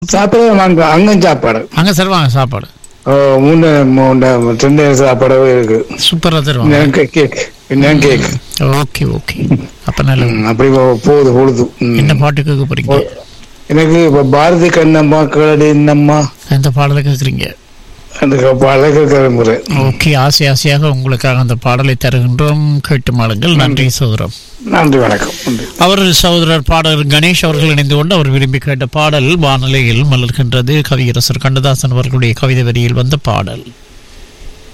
சாப்பிட வாங்க அங்கும் சாப்பாடு அங்கே தருவாங்க சாப்பாடு ஓ, மூணு மூணு ரெண்டு நேரம் சாப்பாடாவே இருக்கு சூப்பராக தருவாங்க இன்னும் கே- கேக் இன்னும் கேக் ஓகே ஓகே அப்போ நல்ல ம், அப்படி போ- போகுது பொழுது ம். என்ன பாட்டு கேட்க போறீங்க எனக்கு இப்ப பாரதி கண்ணம்மா கேளடி என்னம்மா எந்த பாடலை கேட்குறீங்க அந்த பழக கிளம்புற ஓகே ஆசை ஆசையாக உங்களுக்காக அந்த பாடலை தருகின்றோம் கேட்டு மாளுங்கள் நன்றி சோதரம் நன்றி வணக்கம் நன்றி அவர் சகோதரர் பாடகர் கணேஷ் அவர்கள் இணைந்து கொண்டு அவர் விரும்பி கேட்ட பாடல் வானிலையில் மலர்கின்றது கவியரசர் கண்ணதாசன் அவர்களுடைய கவிதை வரியில் வந்த பாடல்